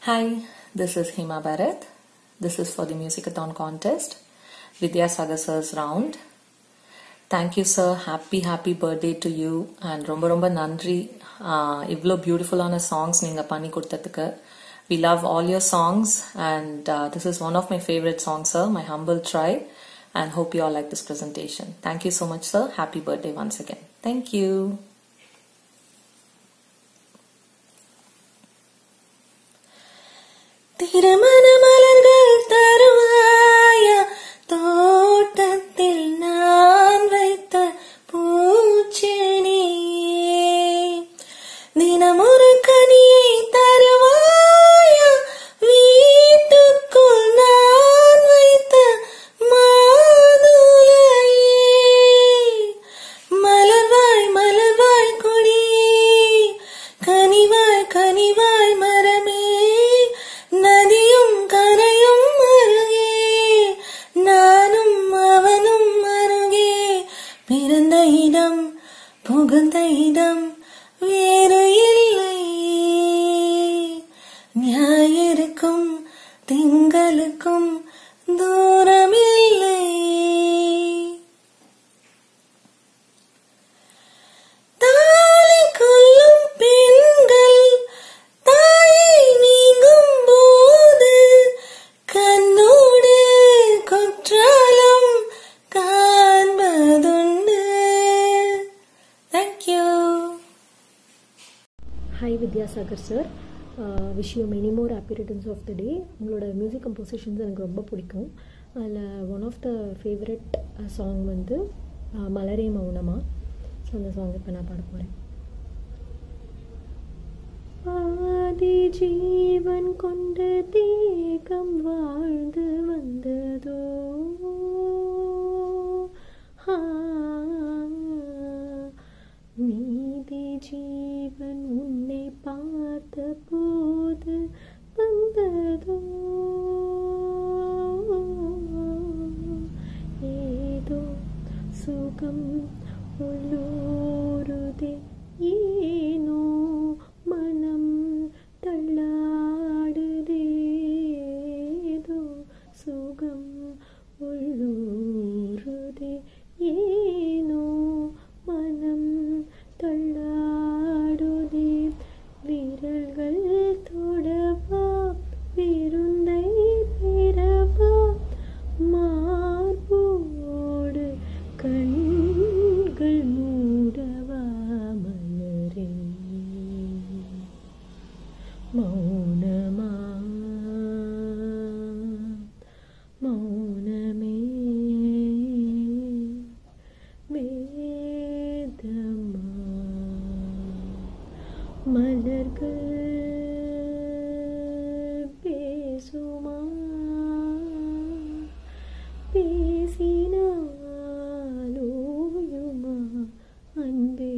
Hi, this is Hema Bharat. This is for the Musicathon contest. Vidya Sagar sir's round. Thank you sir. Happy happy birthday to you and ரொம்ப ரொம்ப நன்றி ஆஹ் இவ்வளோ பியூட்டிஃபுல்லான songs நீங்கள் பண்ணி கொடுத்ததுக்கு We love all your songs and uh, this is one of my favorite songs sir, my humble try and hope you all like this presentation. Thank you so much sir. Happy birthday once again. Thank you. திருமண மலர்கள் தருவாய தோட்டத்தில் நான் வைத்த பூச்செடியே தினமொரு கனியை தருவாய வீட்டுக்குள் நான் வைத்த மாதுளையே மலர்வாய் மலர்வாய் கொடியே கனிவாய் கனிவாய் மரமே நதியும் கரையும் அருகே நானும் அவனும் அருகே பிறந்த இடம் புகுந்த இடம் வேறு இல்லை ஞாயிறுக்கும் திங்களுக்கும் தூரமில்லை தாலி கொல்லும் பெண்கள் தாயை நீங்கும் போது கண்ணோடு குற்றாலம் காண்பதுண்டு thank you hi Vidyasagar sir wish you many more happy returns of the day உங்களோட மியூசிக் கம்போசிஷன்ஸ் எனக்கு ரொம்ப பிடிக்கும் அதில் one of the favourite song வந்து uh, மலரே மௌனமா ஸோ அந்த சாங் இப்போ நான் பாட போகிறேன் ஆதி ஜீவன் கொண்ட தேகம் வாழ்ந்து வந்ததோ ஆ, மீதி ஜீவன் உன்னை பார்த்த போது வந்ததோ ஏதோ சுகம் உள்ளூருதே ஏனோ மனம் தள்ளாடுதே ஏதோ சுகம் உள்ளூருதே ஏனோ மனம் தள்ளாடுதே விரல்கள் தொடவா விருந்தை பெறவா மார்போடு கண்கள் மூடவா மலரே மௌனமா மௌனமே வேதமா மலர்கள் பேசுமா பேசினாலோயுமா அன்பே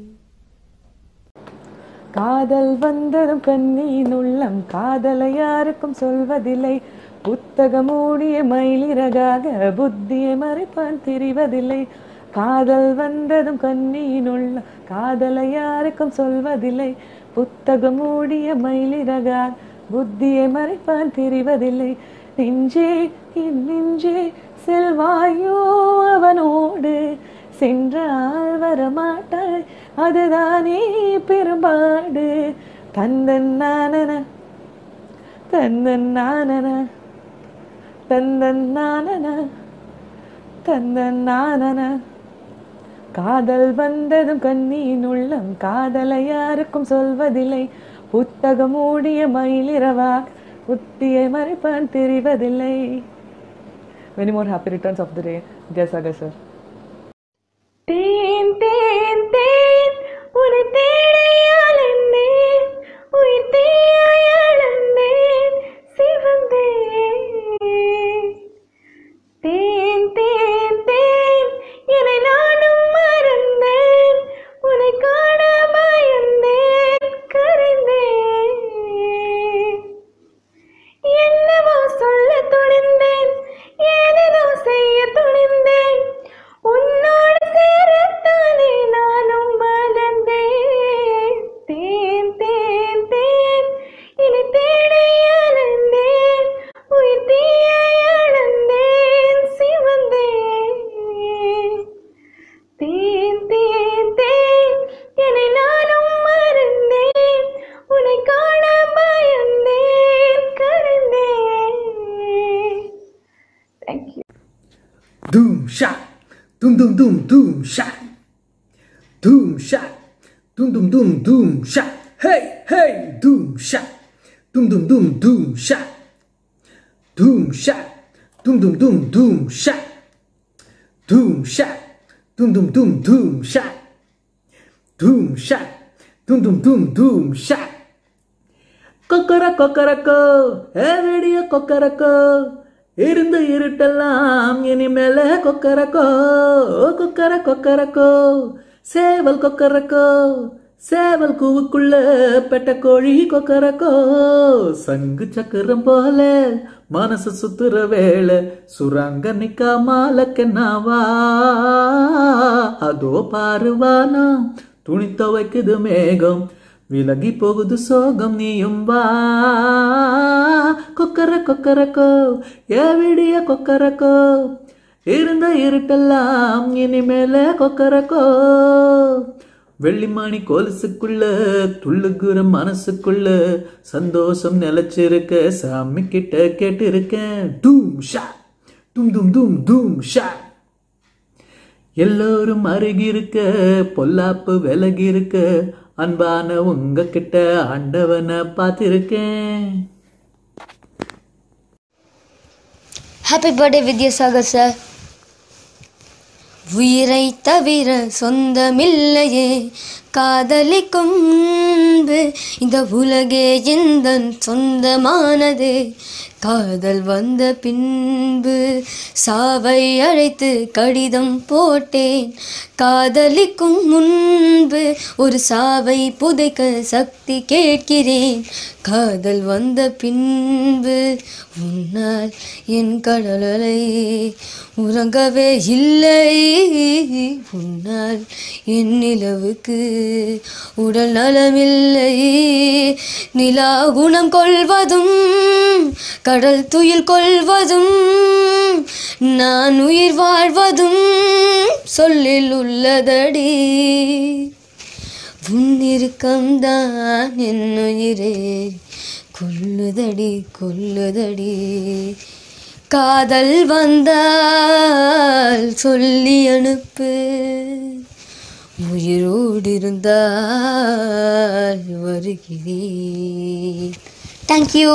காதல் வந்ததும் கண்ணியின் உள்ளம் காதலை யாருக்கும் சொல்வதில்லை புத்தகம் மூடிய மயிலிறகாக புத்தியை மறைப்பான் தெரிவதில்லை காதல் வந்ததும் கண்ணியின் உள்ளம் காதலை யாருக்கும் சொல்வதில்லை புத்தகம் மூடிய மயிலிறகாக புத்தியை மறைப்பான் தெரிவதில்லை நெஞ்சே என் நெஞ்சே செல்வாயோ அவனோடு சென்றால் வரமாட்டாய் அதுதானே பெரும்பாடு தந்தன் நானன தந்தன் நானன தந்தன் நானன தந்தன் நானன காதல் வந்ததும் கண்ணியின் உள்ளம் காதலை யாருக்கும் சொல்வதில்லை புத்தகம் மூடிய மயிலிரவா புத்தியை மறைப்பான் தெரிவதில்லை Many more happy returns of the day. Jayasagar sir. தேன் தேன் தேன் உன்னை தேடி அலைந்தேன் உயிர் தீயாய் அழந்தேன் சிவந்தேன் தேன் தேன் தேன் என்னை நானும் மறந்தேன் உன்னை காண பயந்தேன் கரைந்தேன் என்னவோ சொல்ல துணிந்தேன் ஏதேதோ செய்ய துணிந்தேன் உன்னோடு சேரத்தானே நானும் வளர்ந்தேன் தேன் doom shot, doom doom doom doom shot, doom shot, doom doom doom doom shot. Hey hey, doom shot, doom doom doom doom shot, doom shot, doom doom doom doom shot, doom shot, doom doom doom doom shot, doom shot, doom doom doom doom shot. கொக்கர கொக்கரக்கோ ஏரடிய கொக்கரக்கோ இருந்த இருட்டெல்லாம் இனிமேல கொக்கரக்கோ கொக்கர கொக்கரக்கோ சேவல் கொக்கரக்கோ சேவல் கூவுக்குள்ள பெட்ட கோழி கொக்கரக்கோ சங்கு சக்கரம் போல மனசு சுத்துற வேளை சுரங்க நிக்காமலக்கென்னாவா அதோ பாருவானா துணி துவைக்குது மேகம் விலகி போகுது சோகம் நீயும் வா கொக்கர கொக்கரக்கோ ஏவிடிய கொக்கரக்கோ இருந்த இருட்டெல்லாம் இனிமேல கொக்கரக்கோ வெள்ளிமாணி கொலுசுக்குள்ள துள்ளுகுற மனசுக்குள்ள சந்தோஷம் நிலைச்சிருக்க சாமி கிட்ட கேட்டிருக்கேன் தூம் ஷா தும் தும் தும் தூம் ஷா எல்லோரும் அருகிருக்க பொல்லாப்பு விலகிருக்க அன்பான உங்ககிட்ட ஆண்டவனை பார்த்திருக்கேன் ஹாப்பி பர்த்டே வித்யாசாகர் சார் உயிரை தவிர சொந்தமில்லையே காதலிக்கும் முன்பு இந்த உலகே எந்த சொந்தமானதே காதல் வந்த பின்பு சாவை அழைத்து கடிதம் போட்டேன் காதலிக்கும் முன்பு ஒரு சாவை புதைக்க சக்தி கேட்கிறேன் காதல் வந்த பின்பு உன்னால் என் கடலலை உறங்கவே இல்லை உன்னால் என் நிலவுக்கு உடல் நலமில்லை நிலா குணம் கொள்வதும் கடல் துயில் கொள்வதும் நான் உயிர் வாழ்வதும் சொல்லில் உள்ளதடி உன்னிருக்கம்தான் என் உயிரே கொல்லுதடி கொல்லுதடி காதல் வந்தால் சொல்லி அனுப்பு உயிரோடு இருந்தால் வருகிறேன் thank you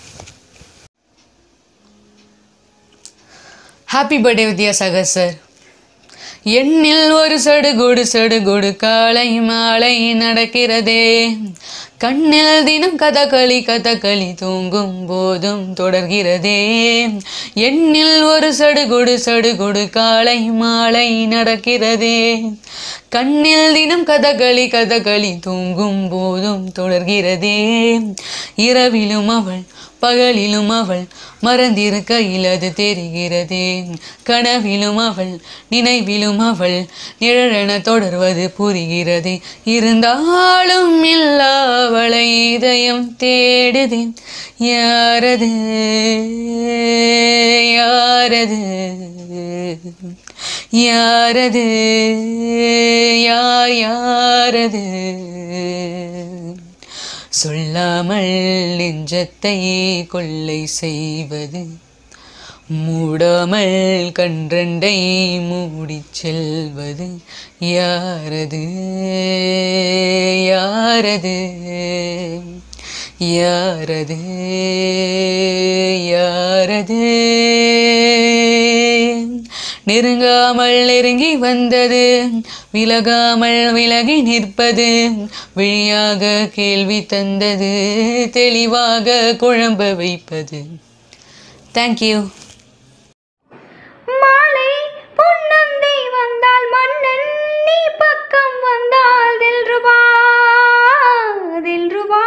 happy birthday Vidyasagar sir எண்ணில் ஒரு சடுகுடு சடுகுடு காலை மாலை நடக்கிறதே கண்ணில் தினம் கதகளி கதகளி தூங்கும் போதும் தொடர்கிறதே எண்ணில் ஒரு சடுகுடு சடுகுடு காலை மாலை நடக்கிறதே கண்ணில் தினம் கதகளி கதகளி தூங்கும் போதும் தொடர்கிறதே இரவிலும் அவள் பகலிலும் அவள் மறந்திருக்கையில் அது தெரிகிறதே கனவிலும் அவள் நினைவிலும் அவள் நிழலென தொடர்வது புரிகிறதே இருந்தாலும் இல்லாவளை இதயம் தேடுதே யாரது யாரது யாரது யார் யாரது சொல்லாமல் நெஞ்சத்தை கொள்ளை செய்வது மூடாமல் கன்றண்டை மூடிச் செல்வது யாரது யாரது யாரது யாரது நெருங்காமல் நெருங்கி வந்தது விலகாமல் விலகி நிற்பது விழியாக கேள்வி தந்தது தெளிவாக குழம்ப வைப்பது தேங்க்யூ மாலை பொன்னந்தி வந்தால் மன்னன் நீ பக்கம் வந்தால் தில்ருபா தில்ருபா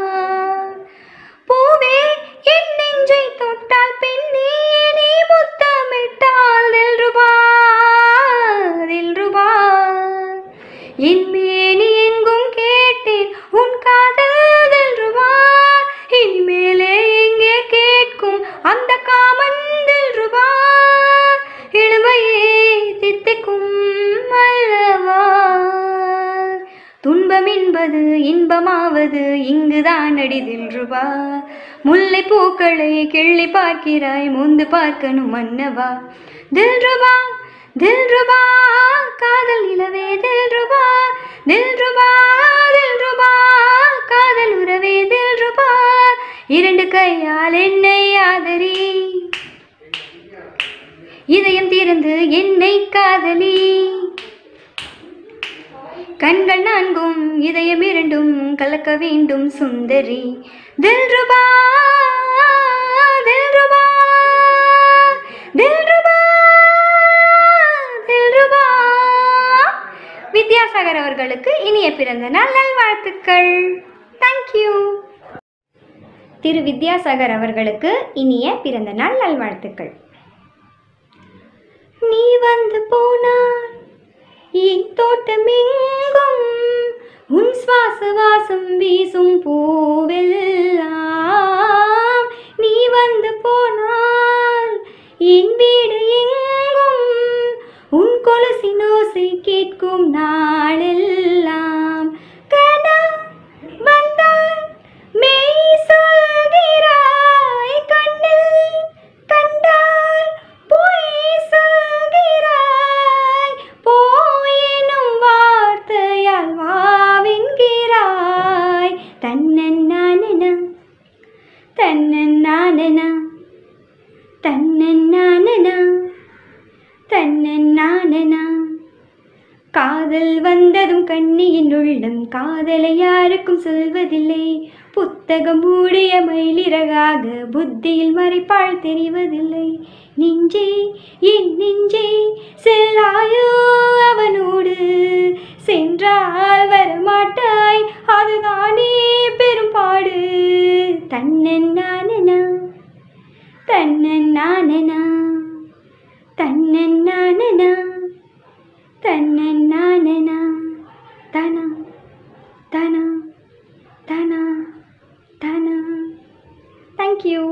பூவே என் நெஞ்சை தொட்டால் பெண்ணே நீ முத்தமிட்டால் தில்ருபா தில்ருபா என் மேனி எங்கும் கேட்டேன் உன் காதல் தில்ருபா இனிமேலே எங்கே கேட்கும் அந்த காமன் தில்ருபா இளமையே தித்திக்கும் அல்லவா துன்பம் என்பது இன்பமாவது இங்குதான் அடி தில்ருபா முல்லை பூக்களை கிள்ளி பார்க்கிறாய் முந்து பார்க்கணும் மன்னவா தில்ருபா தில் ரூபா காதல் நிலவே தில் ரூபா தில் ரூபா தில் ரூபா காதல் உறவே தில் ரூபா இரண்டு கையால் என்னை ஆதரி இதயம் திறந்து என்னை காதலி கண்கள் நான்கும் இதயம் இரண்டும் கலக்க வேண்டும் சுந்தரி தில்ருபா தில்ருபா தில்ருபா தில்ருபா வித்யாசாகர் அவர்களுக்கு இனிய பிறந்த நாள் நல்வாழ்த்துக்கள் தேங்க்யூ திரு வித்யாசாகர் அவர்களுக்கு இனிய பிறந்த நாள் நல்வாழ்த்துக்கள் நீ வந்து போனார் என் தோட்டமெங்கும் உன் சுவாச வாசம் வீசும் பூவெல்லாம் நீ வந்து போனால் என் வீடு எங்கும் உன் கொலுசின் ஓசை கேட்கும் நாளெல்லாம் கனா வந்தால் மெய் சொல்கிறாய் கண்ணில் கண்டால் பொய் சொல்கிறாய் போயினும் வார்த்தையால் வாவென்கிறாய் தன்னன்னானனா தன்னன்னானனா தன்னன்னானனா தன்னன்னானனா காதல் வந்ததும் கண்ணியின் உள்ளம் காதலை யாருக்கும் சொல்வதில்லை புத்தகம் மூடிய மயிலிறகாக புத்தியில் மறைப்பாள் தெரிவதில்லை நெஞ்சே என் நெஞ்சே செல்லாயோ அவனோடு சென்றால் வரமாட்டாய் அதுதானே பெரும்பாடு தன்னன்னானனா தன்னன்னானனா தன்னன்னானனா தன்னன்னானனா தனா தனா தனா தனா thank you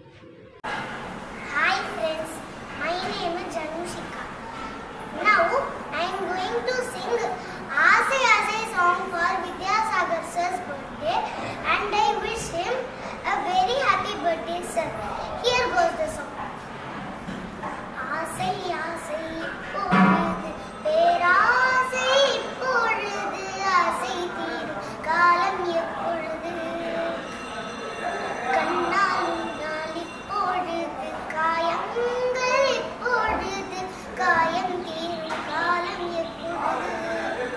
Hi friends, my name is Janushika. Now I am going to sing Aase Aase song for Vidyasagar sir's birthday and I wish him a very happy birthday sir. Here goes the song. ஆசை ஆசை இப்பொழுது பேராசை இப்பொழுது ஆசை தீரும் காலம் எப்பொழுது கண்ணால் உன்னால் இப்பொழுது காயங்கள் இப்பொழுது காயம் தீரும் காலம் எப்பொழுது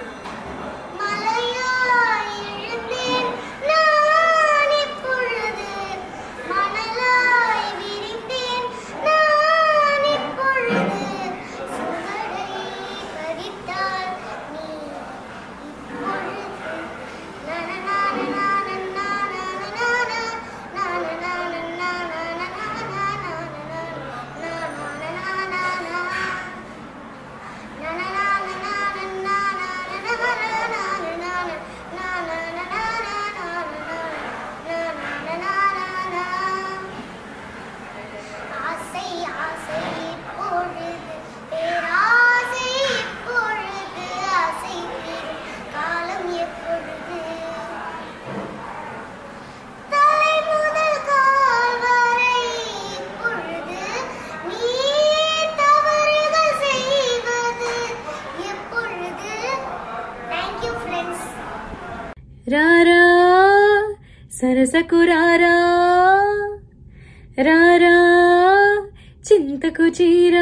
மலையாய் எழுந்தேன் நான் இப்பொழுது மணலாய் விரிந்தேன் நான் இப்பொழுது சுவடை பதித்தால் நீ இப்பொழுது ஆசை ஆசை இப்பொழுது பேராசை இப்பொழுது ஆசை தீரும் காலம் எப்பொழுது தலை முதல் கால் வரை இப்பொழுது நீ தவறுகள் செய்வது எப்பொழுது தேங்க்யூ ஃப்ரெண்ட்ஸ் రారా సరసకు రారా రారా చింతకు చీరా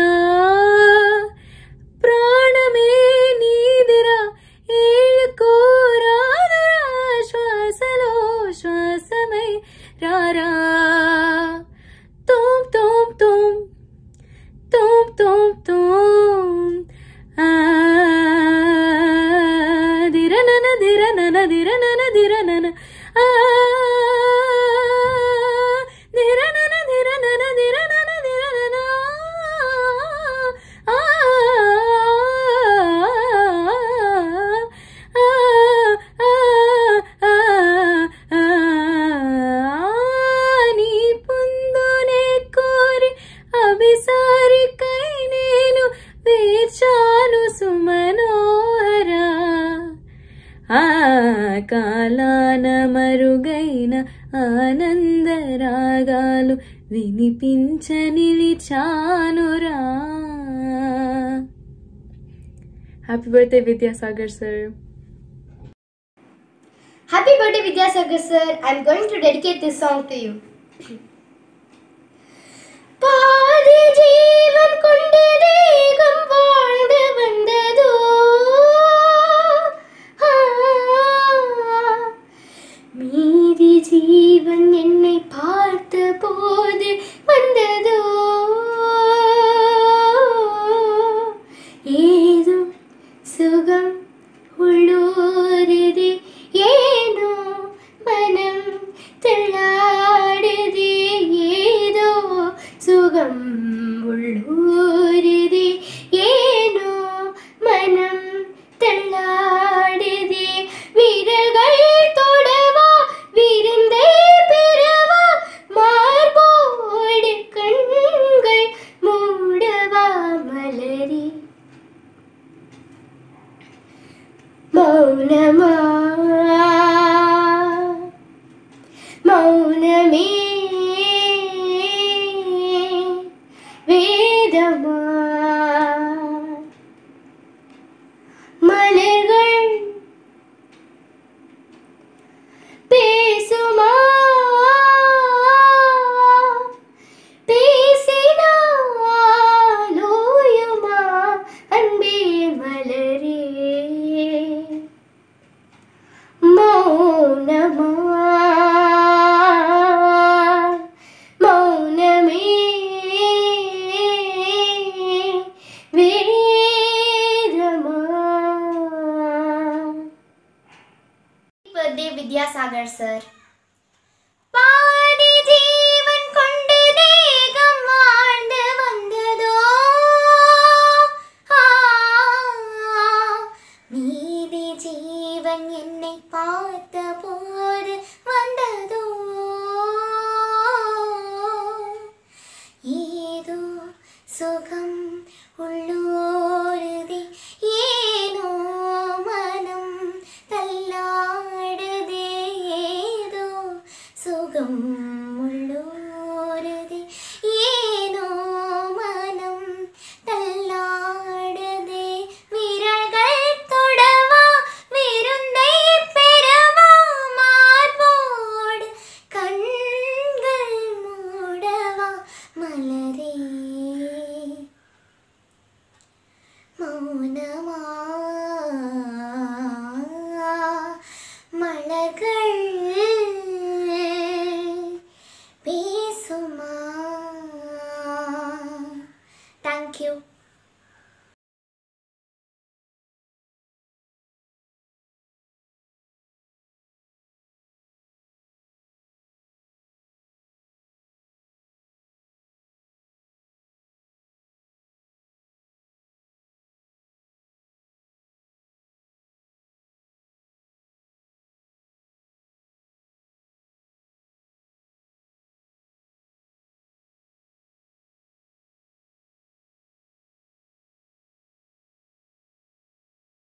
ప్రాణమే నీదిరా ఏళ్ళకోరాదురా శ్వాసలో శ్వాసమై రారా తోం తోం తోం తోం తోం తోం ఆ దిరనన దిరనన దిరనన దిరనన ఆ దిరనన దిరనన దిరనన దిరనన ఆ నీ పొందునే కోరి అభిసారికై నేను వేచాను సుమనోహరా ఆ కాలాన మరుగైన ఆనంద రాగాలు వినిపించ నిలిచానురా Happy birthday, Vidyasagar sir. Happy birthday, Vidyasagar sir. I'm going to dedicate this song to you. பாதி ஜீவன் கொண்டு தேகம் வாழ்ந்து வந்ததோ ஆ, மீதி ஜீவன் என்னை பார்த்த போது வந்ததோ ஏதோ சுகம் உள்ளூருதே ஏனோ மனம் தள்ளாடுதே ஏதோ சுகம் உள்ளூருதே ஏனோ மனம் தள்ளாடுதே வீரர்கள் தொடவா விருந்தை பெறவா மார்போடு கண்கள் மூடவா மலரி மௌனமா மௌனமே வேதமா மலர்கள் பேசுமா பேசினால் ஓயுமா அன்பே மலரே மௌனமா மௌனமே வேதமா birthday வித்யாசாகர் சார் பாதி ஜீவன் கொண்டு தேகம் வாழ்ந்து வந்ததோ ஆ, மீதி ஜீவன் என்னை பார்த்த போது வந்ததோ ஏதோ சுகம் உள்ளோருதே ஏனோ மனம் தள்ளாடுதே ஏதோ சுகம் உள்ளோருதே ஏனோ மனம் தள்ளாடுதே விரல்கள் தொடவா விருந்தை பெறவா மார்போடு கண்கள் மூடவா மலரே மௌனமா மலர்கள்